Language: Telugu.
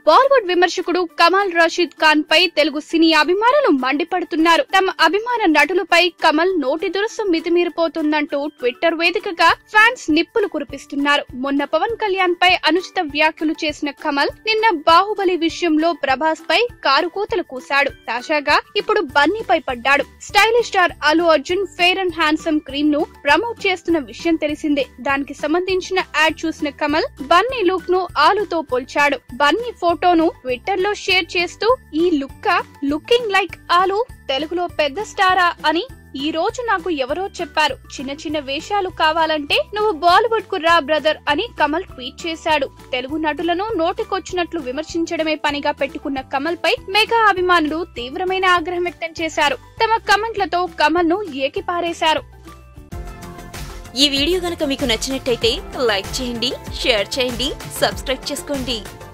బాలీవుడ్ విమర్శకుడు కమల్ రషీద్ ఖాన్ పై తెలుగు సినీ అభిమానులు మండిపడుతున్నారు తమ అభిమాన నటులపై కమల్ నోటి దురుసు మితిమీరిపోతుందంటూ ట్విట్టర్ వేదికగా ఫ్యాన్స్ నిప్పులు కురిపిస్తున్నారు మొన్న పవన్ కళ్యాణ్ పై అనుచిత వ్యాఖ్యలు చేసిన కమల్ నిన్న బాహుబలి విషయంలో ప్రభాస్ పై కారు కూతలు కూశాడు తాజాగా ఇప్పుడు బన్నీపై పడ్డాడు stylish star Allu Arjun fair and handsome cream ను ప్రమోట్ చేస్తున్న విషయం తెలిసిందే దానికి సంబంధించిన యాడ్ చూసిన కమల్ బన్నీ లుక్ ను ఆలుతో పోల్చాడు బన్నీ ఫోటోను ట్విట్టర్ లో షేర్ చేస్తూ ఈ లుక్క లుకింగ్ లైక్ ఆలు తెలుగులో పెద్ద స్టారా అని ఈ రోజు నాకు ఎవరో చెప్పారు చిన్న చిన్న వేషాలు కావాలంటే నువ్వు బాలీవుడ్ కు రా బ్రదర్ అని కమల్ ట్వీట్ చేశాడు తెలుగు నటులను నోటికొచ్చినట్లు విమర్శించడమే పనిగా పెట్టుకున్న కమల్ పై మెగా అభిమానులు తీవ్రమైన ఆగ్రహం వ్యక్తం చేశారు తమ కమెంట్లతో కమల్ ను ఏకిపారేశారు ఈ వీడియో గనక మీకు నచ్చినట్టయితే లైక్ చేయండి షేర్ చేయండి సబ్స్క్రైబ్ చేసుకోండి